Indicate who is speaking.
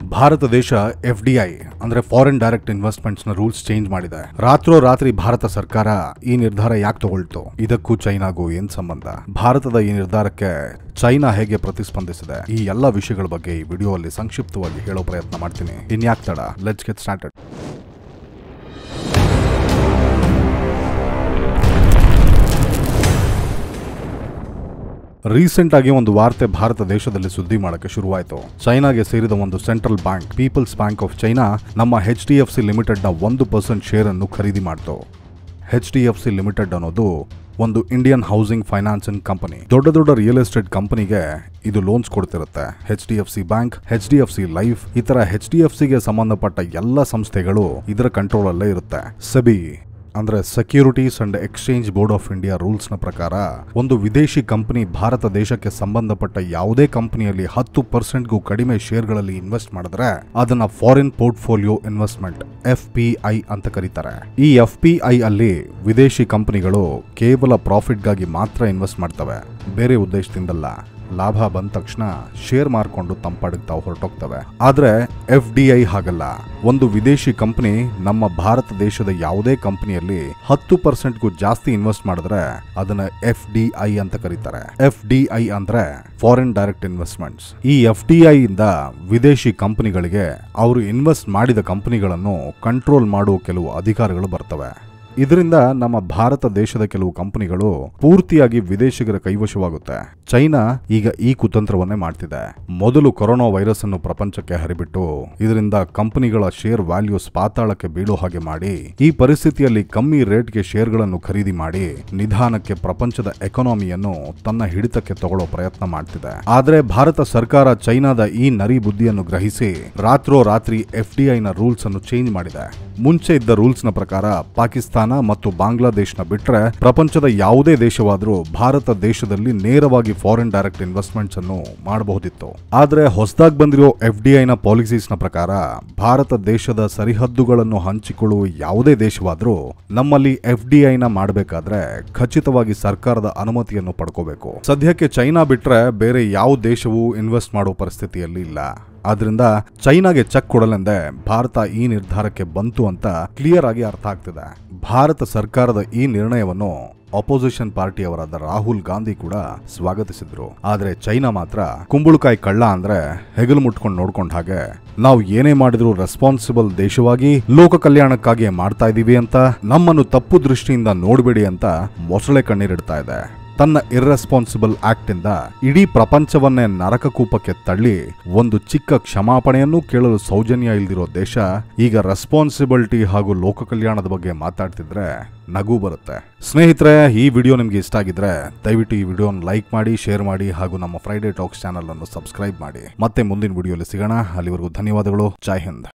Speaker 1: ಭಾರತ ದೇಶ F D I ಅಂದ್ರೆ foreign direct investments ನ ರೂಲ್ಸ್ ಚೇಂಜ್ ಮಾಡಿದೆ ರಾತ್ರೋ ರಾತ್ರಿ ಭಾರತ ಸರ್ಕಾರ ಈ ನಿರ್ಧಾರ ಯಾಕೆ ತಗೊಳ್ತು ಇದಕ್ಕೂ ಚೈನಾಗೂ ಏನ್ ಸಂಬಂಧ ಭಾರತದ ಈ ನಿರ್ಧಾರಕ್ಕೆ ಚೈನಾ ಹೇಗೆ ಪ್ರತಿಸ್ಪಂದಿಸಿದೆ ಈ ಎಲ್ಲ ವಿಷಯಗಳ ಬಗ್ಗೆ ಈ ವಿಡಿಯೋ ಅಲ್ಲಿ ಸಂಕ್ಷಿಪ್ತವಾಗಿ ಹೇಳೋ ಪ್ರಯತ್ನ ಮಾಡ್ತೀನಿ ಇನ್ಯಾಕ್ ತಡ ಲೆಟ್ಸ್ ಗೆಟ್ ಸ್ಟಾರ್ಟೆಡ್ ರೀಸೆಂಟ್ ಆಗಿ ಒಂದು ವಾರ್ತೆ ಭಾರತ ದೇಶದಲ್ಲಿ ಸುದ್ದಿ ಮಾಡಕ್ಕೆ ಶುರುವಾಯಿತು ಚೈನಾಗೆ ಸೇರಿದ ಒಂದು central bank people's bank of China ನಮ್ಮ H D F C limited ನ ಒಂದು ಪರ್ಸೆಂಟ್ ಶೇರ್ ಅನ್ನು ಖರೀದಿ ಮಾಡ್ತು H D F C limited ಅನ್ನೋದು ಒಂದು ಇಂಡಿಯನ್ ಹೌಸಿಂಗ್ ಫೈನಾನ್ಸಿಂಗ್ ಕಂಪನಿ ದೊಡ್ಡ ದೊಡ್ಡ ರಿಯಲ್ ಎಸ್ಟೇಟ್ ಕಂಪನಿಗೆ ಇದು ಲೋನ್ಸ್ ಕೊಡ್ತಿರುತ್ತೆ H D F C bank H D F C life ಈ ತರ ಎಚ್ ಡಿ ಎಫ್ ಸಿಗೆ ಸಂಬಂಧಪಟ್ಟ ಎಲ್ಲ ಸಂಸ್ಥೆಗಳು ಇದರ ಕಂಟ್ರೋಲ್ ಅಲ್ಲೇ ಇರುತ್ತೆ ಸೆಬಿ ಅಂದ್ರೆ securities and exchange board of India rules ನ ಪ್ರಕಾರ ಒಂದು ವಿದೇಶಿ ಕಂಪನಿ ಭಾರತ ದೇಶಕ್ಕೆ ಸಂಬಂಧಪಟ್ಟ ಯಾವುದೇ ಕಂಪನಿಯಲ್ಲಿ ಹತ್ತು ಪರ್ಸೆಂಟ್ಗೂ ಕಡಿಮೆ ಶೇರ್ಗಳಲ್ಲಿ ಇನ್ವೆಸ್ಟ್ ಮಾಡಿದ್ರೆ ಅದನ್ನ foreign portfolio investment F P I ಅಂತ ಕರೀತಾರೆ ಈ ಎಫ್ ಪಿ ಐ ಅಲ್ಲಿ ವಿದೇಶಿ ಕಂಪನಿಗಳು ಕೇವಲ ಪ್ರಾಫಿಟ್ಗಾಗಿ ಮಾತ್ರ ಇನ್ವೆಸ್ಟ್ ಮಾಡ್ತವೆ ಬೇರೆ ಉದ್ದೇಶದಿಂದಲ್ಲ ಲಾಭ ಬಂದ ತಕ್ಷಣ ಶೇರ್ ಮಾರ್ಕೊಂಡು ತಂಪಾಡಿಗೆ ತಾವು ಹೊರಟೋಗ್ತವೆ ಆದ್ರೆ ಎಫ್ ಡಿ ಐ ಹಾಗಲ್ಲ ಒಂದು ವಿದೇಶಿ ಕಂಪನಿ ನಮ್ಮ ಭಾರತ ದೇಶದ ಯಾವುದೇ ಕಂಪನಿಯಲ್ಲಿ ಹತ್ತು ಪರ್ಸೆಂಟ್ಗೂ ಜಾಸ್ತಿ ಇನ್ವೆಸ್ಟ್ ಮಾಡಿದ್ರೆ ಅದನ್ನ ಎಫ್ ಡಿ ಐ ಅಂತ ಕರೀತಾರೆ ಎಫ್ ಡಿ ಐ ಅಂದ್ರೆ ಫಾರಿನ್ ಡೈರೆಕ್ಟ್ ಇನ್ವೆಸ್ಟ್ಮೆಂಟ್ಸ್ ಈ ಎಫ್ ಡಿ ಐ ಇಂದ ವಿದೇಶಿ ಕಂಪನಿಗಳಿಗೆ ಅವರು ಇನ್ವೆಸ್ಟ್ ಮಾಡಿದ ಕಂಪನಿಗಳನ್ನು ಕಂಟ್ರೋಲ್ ಮಾಡುವ ಕೆಲವು ಅಧಿಕಾರಗಳು ಬರ್ತವೆ ಇದರಿಂದ ನಮ್ಮ ಭಾರತ ದೇಶದ ಕೆಲವು ಕಂಪನಿಗಳು ಪೂರ್ತಿಯಾಗಿ ವಿದೇಶಿಗರ ಕೈವಶವಾಗುತ್ತೆ ಚೈನಾ ಈಗ ಈ ಕುತಂತ್ರವನ್ನೇ ಮಾಡ್ತಿದೆ ಮೊದಲು ಕೊರೋನಾ ವೈರಸ್ ಅನ್ನು ಪ್ರಪಂಚಕ್ಕೆ ಹರಿಬಿಟ್ಟು ಇದರಿಂದ ಕಂಪನಿಗಳ ಶೇರ್ ವ್ಯಾಲ್ಯೂಸ್ ಪಾತಾಳಕ್ಕೆ ಬೀಳೋ ಹಾಗೆ ಮಾಡಿ ಈ ಪರಿಸ್ಥಿತಿಯಲ್ಲಿ ಕಮ್ಮಿ ರೇಟ್ಗೆ ಶೇರ್ಗಳನ್ನು ಖರೀದಿ ಮಾಡಿ ನಿಧಾನಕ್ಕೆ ಪ್ರಪಂಚದ ಎಕಾನಮಿಯನ್ನು ತನ್ನ ಹಿಡಿತಕ್ಕೆ ತಗೊಳ್ಳೋ ಪ್ರಯತ್ನ ಮಾಡ್ತಿದೆ ಆದ್ರೆ ಭಾರತ ಸರ್ಕಾರ ಚೈನಾದ ಈ ನರಿ ಬುದ್ಧಿಯನ್ನು ಗ್ರಹಿಸಿ ರಾತ್ರೋ ರಾತ್ರಿ ಎಫ್ ಡಿ ಐನ ರೂಲ್ಸ್ ಅನ್ನು ಚೇಂಜ್ ಮಾಡಿದೆ ಮುಂಚೆ ಇದ್ದ ರೂಲ್ಸ್ ನ ಪ್ರಕಾರ ಪಾಕಿಸ್ತಾನ ಮತ್ತು ಬಾಂಗ್ಲಾದೇಶ್ನ ಬಿಟ್ರೆ ಪ್ರಪಂಚದ ಯಾವುದೇ ದೇಶವಾದರೂ ಭಾರತ ದೇಶದಲ್ಲಿ ನೇರವಾಗಿ ಫಾರಿನ್ ಡೈರೆಕ್ಟ್ ಇನ್ವೆಸ್ಟ್ಮೆಂಟ್ಸ್ ಅನ್ನು ಮಾಡಬಹುದಿತ್ತು ಆದ್ರೆ ಹೊಸದಾಗಿ ಬಂದಿರೋ ಎಫ್ ಡಿ ಐನ ಪಾಲಿಸೀಸ್ ನ ಪ್ರಕಾರ ಭಾರತ ದೇಶದ ಸರಿಹದ್ದುಗಳನ್ನು ಹಂಚಿಕೊಳ್ಳುವ ಯಾವುದೇ ದೇಶವಾದರೂ ನಮ್ಮಲ್ಲಿ ಎಫ್ ಡಿ ಐನ ಮಾಡಬೇಕಾದ್ರೆ ಖಚಿತವಾಗಿ ಸರ್ಕಾರದ ಅನುಮತಿಯನ್ನು ಪಡ್ಕೋಬೇಕು ಸದ್ಯಕ್ಕೆ ಚೈನಾ ಬಿಟ್ರೆ ಬೇರೆ ಯಾವ ದೇಶವೂ ಇನ್ವೆಸ್ಟ್ ಮಾಡೋ ಪರಿಸ್ಥಿತಿಯಲ್ಲಿ ಇಲ್ಲ ಆದ್ರಿಂದ ಚೈನಾಗೆ ಚೆಕ್ ಕೊಡಲೆಂದೇ ಭಾರತ ಈ ನಿರ್ಧಾರಕ್ಕೆ ಬಂತು ಅಂತ ಕ್ಲಿಯರ್ ಆಗಿ ಅರ್ಥ ಆಗ್ತಿದೆ ಭಾರತ ಸರ್ಕಾರದ ಈ ನಿರ್ಣಯವನ್ನು ಅಪೋಸಿಷನ್ ಪಾರ್ಟಿಯವರಾದ ರಾಹುಲ್ ಗಾಂಧಿ ಕೂಡ ಸ್ವಾಗತಿಸಿದ್ರು ಆದ್ರೆ ಚೈನಾ ಮಾತ್ರ ಕುಂಬಳಕಾಯಿ ಕಳ್ಳ ಅಂದ್ರೆ ಹೆಗಲು ಮುಟ್ಕೊಂಡು ನೋಡ್ಕೊಂಡ ಹಾಗೆ ನಾವು ಏನೇ ಮಾಡಿದ್ರು ರೆಸ್ಪಾನ್ಸಿಬಲ್ ದೇಶವಾಗಿ ಲೋಕ ಕಲ್ಯಾಣಕ್ಕಾಗಿ ಮಾಡ್ತಾ ಇದೀವಿ ಅಂತ ನಮ್ಮನ್ನು ತಪ್ಪು ದೃಷ್ಟಿಯಿಂದ ನೋಡಬೇಡಿ ಅಂತ ಮೊಸಳೆ ಕಣ್ಣೀರಿಡ್ತಾ ಇದೆ ತನ್ನ ಇರ್ರೆಸ್ಪಾನ್ಸಿಬಲ್ ಆಕ್ಟ್ ಇಂದ ಇಡೀ ಪ್ರಪಂಚವನ್ನೇ ನರಕಕೂಪಕ್ಕೆ ತಳ್ಳಿ ಒಂದು ಚಿಕ್ಕ ಕ್ಷಮಾಪಣೆಯನ್ನು ಕೇಳಲು ಸೌಜನ್ಯ ಇಲ್ದಿರೋ ದೇಶ ಈಗ ರೆಸ್ಪಾನ್ಸಿಬಿಲಿಟಿ ಹಾಗೂ ಲೋಕ ಕಲ್ಯಾಣದ ಬಗ್ಗೆ ಮಾತಾಡ್ತಿದ್ರೆ ನಗು ಬರುತ್ತೆ ಸ್ನೇಹಿತರೆ ಈ ವಿಡಿಯೋ ನಿಮ್ಗೆ ಇಷ್ಟ ಆಗಿದ್ರೆ ದಯವಿಟ್ಟು ಈ ವಿಡಿಯೋನ ಲೈಕ್ ಮಾಡಿ ಶೇರ್ ಮಾಡಿ ಹಾಗೂ ನಮ್ಮ ಫ್ರೈಡೇ ಟಾಕ್ಸ್ ಚಾನಲ್ ಅನ್ನು ಸಬ್ಸ್ಕ್ರೈಬ್ ಮಾಡಿ ಮತ್ತೆ ಮುಂದಿನ ವಿಡಿಯೋಲಿ ಸಿಗೋಣ ಅಲ್ಲಿವರೆಗೂ ಧನ್ಯವಾದಗಳು ಜೈ ಹಿಂದ್